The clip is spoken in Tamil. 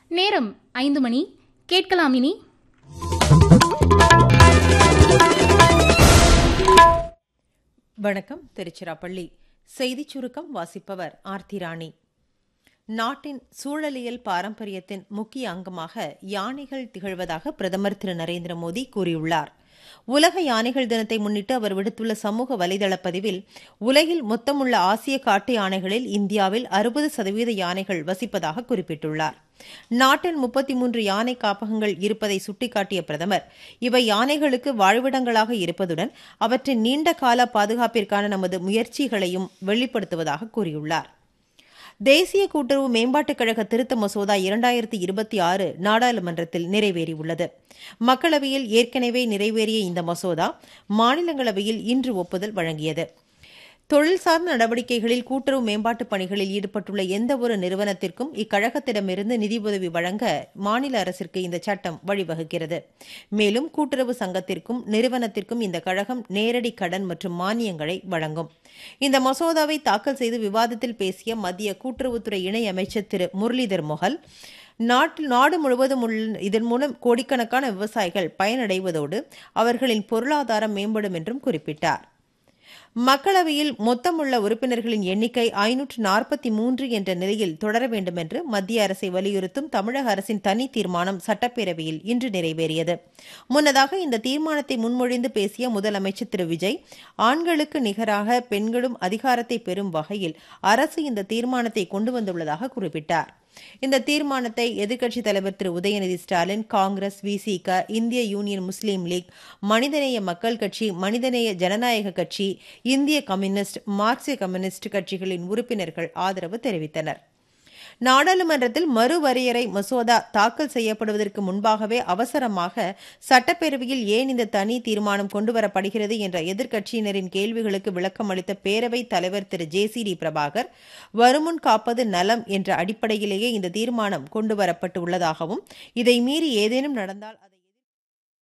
நேரம் ஐந்து மணி கேட்கலாம் இனி வணக்கம் திருச்சிராப்பள்ளி செய்திச் சுருக்கம் வாசிப்பவர் ஆர்த்தி ராணி நாட்டின் சூழலியல் பாரம்பரியத்தின் முக்கிய அங்கமாக யானைகள் திகழ்வதாக பிரதமர் திரு நரேந்திர மோடி கூறியுள்ளார் உலக யானைகள் தினத்தை முன்னிட்டு அவர் விடுத்துள்ள சமூக வலைதள பதிவில் உலகில் மொத்தமுள்ள ஆசிய காட்டு யானைகளில் இந்தியாவில் அறுபது சதவீத யானைகள் வசிப்பதாக குறிப்பிட்டுள்ளார் நாட்டில் முப்பத்தி மூன்று யானை காப்பகங்கள் இருப்பதை சுட்டிக்காட்டிய பிரதமர் இவை யானைகளுக்கு வாழ்விடங்களாக இருப்பதுடன் அவற்றின் நீண்ட கால பாதுகாப்பிற்கான நமது முயற்சிகளையும் வெளிப்படுத்துவதாக கூறியுள்ளார் தேசிய கூட்டுறவு மேம்பாட்டுக் கழக திருத்த மசோதா இரண்டாயிரத்தி இருபத்தி ஆறு நாடாளுமன்றத்தில் நிறைவேறியுள்ளது மக்களவையில் ஏற்கனவே நிறைவேறிய இந்த மசோதா மாநிலங்களவையில் இன்று ஒப்புதல் வழங்கியது தொழில் சார்ந்த நடவடிக்கைகளில் கூட்டுறவு மேம்பாட்டுப் பணிகளில் ஈடுபட்டுள்ள எந்தவொரு நிறுவனத்திற்கும் இக்கழகத்திடமிருந்து நிதியுதவி வழங்க மாநில அரசிற்கு இந்த சட்டம் வழிவகுக்கிறது மேலும் கூட்டுறவு சங்கத்திற்கும் நிறுவனத்திற்கும் இந்த கழகம் நேரடி கடன் மற்றும் மானியங்களை வழங்கும் இந்த மசோதாவை தாக்கல் செய்து விவாதத்தில் பேசிய மத்திய கூட்டுறவுத்துறை இணை அமைச்சர் திரு முரளிதர் மொஹல் நாட்டில் நாடு முழுவதும் உள்ள இதன் மூலம் கோடிக்கணக்கான விவசாயிகள் பயனடைவதோடு அவர்களின் பொருளாதாரம் மேம்படும் என்றும் குறிப்பிட்டார் மக்களவையில் மொத்தமுள்ள உறுப்பினர்களின் எண்ணிக்கை ஐநூற்று நாற்பத்தி மூன்று என்ற நிலையில் தொடர வேண்டும் என்று மத்திய அரசை வலியுறுத்தும் தமிழக அரசின் தனி தீர்மானம் சட்டப்பேரவையில் இன்று நிறைவேறியது முன்னதாக இந்த தீர்மானத்தை முன்மொழிந்து பேசிய முதலமைச்சர் திரு விஜய் ஆண்களுக்கு நிகராக பெண்களும் அதிகாரத்தை பெறும் வகையில் அரசு இந்த தீர்மானத்தை கொண்டு வந்துள்ளதாக குறிப்பிட்டார் இந்த தீர்மானத்தை எதிர்க்கட்சித் தலைவர் திரு உதயநிதி ஸ்டாலின் காங்கிரஸ் விசிக இந்திய யூனியன் முஸ்லீம் லீக் மனிதநேய மக்கள் கட்சி மனிதநேய ஜனநாயக கட்சி இந்திய கம்யூனிஸ்ட் மார்க்சிய கம்யூனிஸ்ட் கட்சிகளின் உறுப்பினர்கள் ஆதரவு தெரிவித்தனர் நாடாளுமன்றத்தில் மறுவரையறை மசோதா தாக்கல் செய்யப்படுவதற்கு முன்பாகவே அவசரமாக சட்டப்பேரவையில் ஏன் இந்த தனி தீர்மானம் கொண்டுவரப்படுகிறது என்ற எதிர்க்கட்சியினரின் கேள்விகளுக்கு விளக்கம் அளித்த பேரவைத் தலைவர் Thiru J C D Prabhakar வருமுன் காப்பது நலம் என்ற அடிப்படையிலேயே இந்த தீர்மானம் கொண்டுவரப்பட்டு உள்ளதாகவும் இதை மீறி ஏதேனும் நடந்தால் அதை